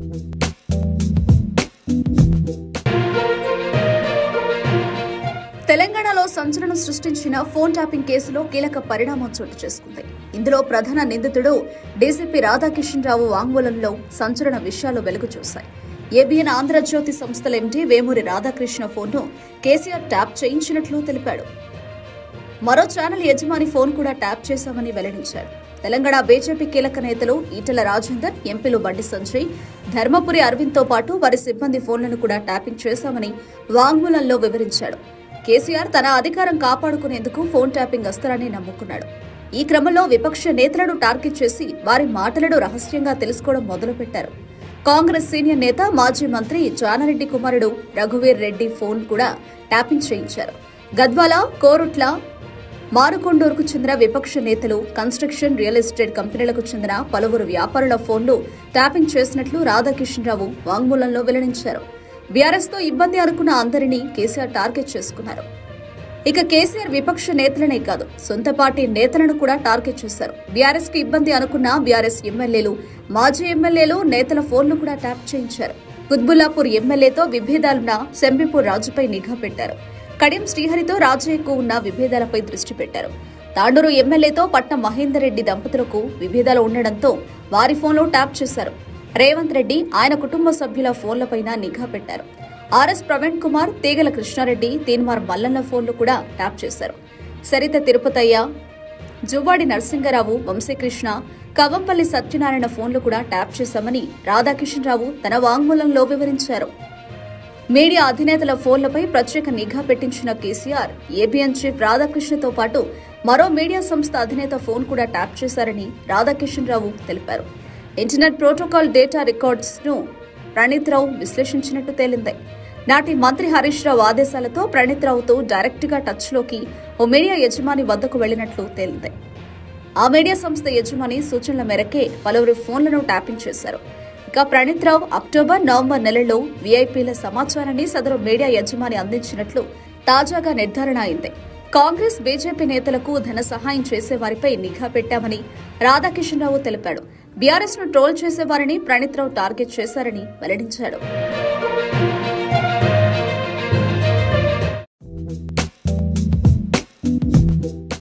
తెలంగాణలో సంచలనం సృష్టించిన ఫోన్ ట్యాపింగ్ కేసులో కీలక పరిణామం చోటు చేసుకుంది ఇందులో ప్రధాన నిందితుడు డీసీపీ రాధాకిషన్ రావు వాంగ్మూలంలో సంచలన విషయాలు వెలుగు చూశాయి ఏబిఎన్ ఆంధ్రజ్యోతి సంస్థల ఎండీ వేమూరి రాధాకృష్ణ ఫోన్ను కేసీఆర్ ట్యాప్ చేయించినట్లు తెలిపాడు మరో ఛానల్ యజమాని ఫోన్ కూడా ట్యాప్ చేశామని వెల్లడించారు తెలంగాణ బీజేపీ కీలక నేతలు ఈటెల రాజేందర్ ఎంపీలు బండి సంజయ్ ధర్మపురి అరవింద్తో పాటు వారి సిబ్బంది ఫోన్లను కూడా ట్యాపింగ్ చేశామని వాంగ్మూలంలో వివరించాడు కేసీఆర్ తన అధికారం కాపాడుకునేందుకు ఫోన్ ట్యాపింగ్ అస్త్రాన్ని నమ్ముకున్నాడు ఈ క్రమంలో విపక్ష నేతలను టార్గెట్ చేసి వారి మాటలను రహస్యంగా తెలుసుకోవడం మొదలుపెట్టారు కాంగ్రెస్ సీనియర్ నేత మాజీ మంత్రి జానారెడ్డి కుమారుడు రఘువీర్ రెడ్డి ఫోన్ కూడా ట్యాపింగ్ చేయించారు గద్వాల కోరుట్ల మారుకొండూరుకు చెందిన విపక్ష నేతలు కన్స్ట్రక్షన్ రియల్ ఎస్టేట్ కంపెనీలకు చెందిన పలువురు వ్యాపారుల ఫోన్లు ట్యాపింగ్ చేసినట్లు రాధాకిషన్ రావు వాంగ్మూలంలో వెల్లడించారు బీఆర్ఎస్ తో ఇబ్బంది అనుకున్న అందరినీ కేసీఆర్ టార్గెట్ చేసుకున్నారు ఇక కేసీఆర్ విపక్ష నేతలనే కాదు సొంత పార్టీ నేతలను కూడా టార్గెట్ చేశారు బీఆర్ఎస్ కు ఇబ్బంది అనుకున్న బీఆర్ఎస్ ఎమ్మెల్యేలు మాజీ ఎమ్మెల్యేలు నేతల ఫోన్లు కూడా ట్యాప్ చేయించారు కుత్బుల్లాపూర్ ఎమ్మెల్యేతో విభేదాలున్న సెంబిపూర్ రాజుపై నిఘా పెట్టారు కడియం శ్రీహరితో రాజయ్యకు ఉన్న విభేదాలపై దృష్టి పెట్టారు తాండూరు ఎమ్మెల్యేతో పట్నం మహేందర్ రెడ్డి దంపతులకు విభేదాలు ఉండడంతో వారి ఫోన్లు ట్యాప్ చేశారు రేవంత్ రెడ్డి ఆయన కుటుంబ సభ్యుల ఫోన్లపైన నిఘా పెట్టారు ఆర్ఎస్ ప్రవీణ్ కుమార్ తీగల కృష్ణారెడ్డి తీన్మార్ మల్లన్న ఫోన్లు కూడా ట్యాప్ చేశారు సరిత తిరుపతయ్య జువ్వాడి నరసింగరావు వంశీకృష్ణ కవంపల్లి సత్యనారాయణ ఫోన్లు కూడా ట్యాప్ చేశామని రాధాకిషన్ రావు తన వాంగ్మూలంలో వివరించారు మీడియా అధినేతల ఫోన్లపై ప్రత్యేక నిఘా పెట్టించిన కేసీఆర్ ఏబిఎన్ చీఫ్ రాధాకృష్ణతో పాటు మరో మీడియా సంస్థ అధినేత ఫోన్ కూడా ట్యాప్ చేశారని రాధాకిషన్ రావు తెలిపారు ఇంటర్నెట్ ప్రోటోకాల్ డేటా రికార్డ్స్ ను ప్రణీత్ రావు విశ్లేషించినట్టు తేలింది నాటి మంత్రి హరీష్ రావు ఆదేశాలతో ప్రణీత్ రావుతో డైరెక్ట్ గా టచ్ లోకి ఓ మీడియా యజమాని వద్దకు వెళ్లినట్లు తేలింది ఆ మీడియా సంస్థ యజమాని సూచనల మేరకే పలువురు ఫోన్లను ట్యాపింగ్ చేశారు ఇక ప్రణీత్ రావు అక్టోబర్ నవంబర్ నెలల్లో వీఐపీల సమాచారాన్ని సదరు మీడియా యజమాని అందించినట్లు తాజాగా నిర్ధారణ అయింది కాంగ్రెస్ బీజేపీ నేతలకు ధన సహాయం చేసేవారిపై నిఘా పెట్టామని రాధాకిషన్ రావు తెలిపాడు బీఆర్ఎస్ ను ట్రోల్ చేసేవారిని ప్రణీత్ రావు టార్గెట్ చేశారని వెల్లడించాడు